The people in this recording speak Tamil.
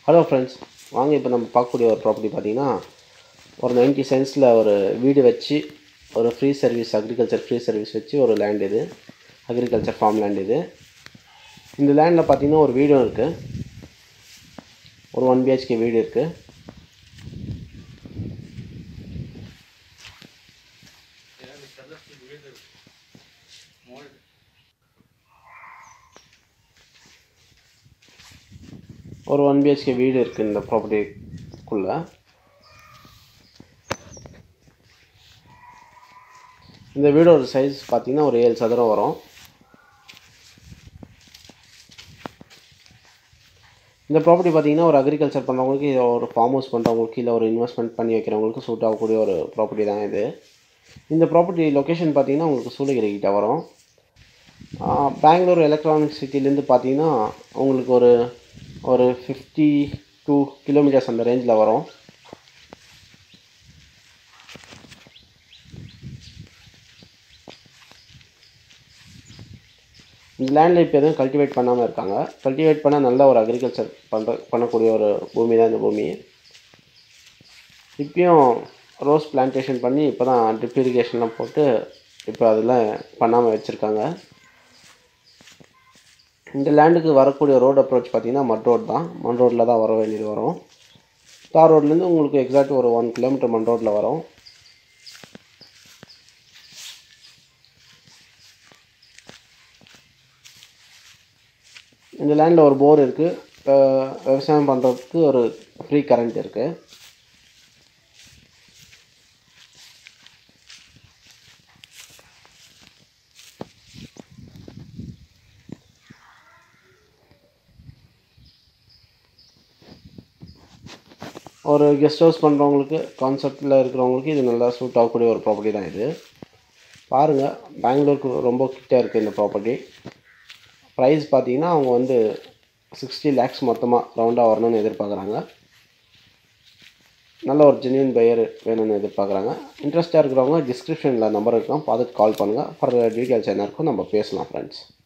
ஹலோ ஃப்ரெண்ட்ஸ் வாங்க இப்போ நம்ம பார்க்கக்கூடிய ஒரு ப்ராப்பர்ட்டி பார்த்தீங்கன்னா ஒரு நைன்ட்டி சென்ஸில் ஒரு வீடு வச்சு ஒரு free service agriculture free service வச்சு ஒரு லேண்ட் இது அக்ரிகல்ச்சர் ஃபார்ம் லேண்ட் இது இந்த லேண்டில் பார்த்தீங்கன்னா ஒரு வீடும் இருக்குது ஒரு ஒன் பிஹெச்கே வீடு இருக்குது ஒரு ஒன் பிஹெச்கே வீடு இருக்குது இந்த ப்ராப்பர்ட்டிக்குள்ளே இந்த வீடோட சைஸ் பார்த்தீங்கன்னா ஒரு ஏழு சதுரம் வரும் இந்த ப்ராப்பர்ட்டி பார்த்தீங்கன்னா ஒரு அக்ரிகல்ச்சர் பண்ணுறவங்களுக்கு இது ஒரு ஃபார்ம் ஹவுஸ் பண்ணுறவங்களுக்கு இல்லை ஒரு இன்வெஸ்ட்மெண்ட் பண்ணி வைக்கிறவங்களுக்கு சூட் ஆகக்கூடிய ஒரு ப்ராப்பர்ட்டி தான் இது இந்த ப்ராப்பர்ட்டி லொக்கேஷன் பார்த்தீங்கன்னா உங்களுக்கு சூளகிரி கிட்ட வரும் பெங்களூர் எலக்ட்ரானிக் சிட்டிலேருந்து பார்த்தீங்கன்னா உங்களுக்கு ஒரு ஒரு ஃபிஃப்டி டூ கிலோமீட்டர்ஸ் அந்த ரேஞ்சில் வரும் இந்த லேண்டில் இப்போ எதுவும் கல்டிவேட் பண்ணாமல் இருக்காங்க கல்டிவேட் பண்ணால் நல்ல ஒரு அக்ரிகல்ச்சர் பண்ணுற பண்ணக்கூடிய ஒரு பூமி தான் இந்த பூமி இப்பயும் ரோஸ் பிளான்டேஷன் பண்ணி இப்போ தான் ட்ரிப் இரிகேஷன்லாம் போட்டு இப்போ அதெல்லாம் பண்ணாமல் வச்சுருக்காங்க இந்த லேண்டுக்கு வரக்கூடிய ரோடு அப்ரோச் பார்த்தீங்கன்னா மட் ரோட் தான் மண் ரோட்டில் தான் வர வேண்டியது வரும் தார் ரோட்லேருந்து உங்களுக்கு எக்ஸாக்ட் ஒரு ஒன் கிலோமீட்டர் மண் ரோட்டில் வரும் இந்த லேண்டில் ஒரு போர் இருக்குது விவசாயம் பண்ணுறதுக்கு ஒரு ஃப்ரீ கரண்ட் இருக்குது ஒரு கெஸ்ட் ஹவுஸ் பண்ணுறவங்களுக்கு கான்செப்டில் இருக்கிறவங்களுக்கு இது நல்லா சூட் ஆகக்கூடிய ஒரு ப்ராப்பர்ட்டி தான் இது பாருங்கள் பெங்களூருக்கு ரொம்ப கிட்டே இருக்குது இந்த ப்ராப்பர்ட்டி ப்ரைஸ் பார்த்தீங்கன்னா அவங்க வந்து சிக்ஸ்டி லேக்ஸ் மொத்தமாக ரவுண்டாக வரணும்னு எதிர்பார்க்குறாங்க நல்ல ஒரு ஜென்யூன் பையர் வேணும்னு எதிர்பார்க்குறாங்க இன்ட்ரெஸ்ட்டாக இருக்கிறவங்க டிஸ்கிரிப்ஷனில் நம்பர் இருக்கும் பார்த்துட்டு கால் பண்ணுங்கள் ஃபர்தர் டீட்டெயில்ஸ் என்ன இருக்கும் நம்ம பேசலாம் ஃப்ரெண்ட்ஸ்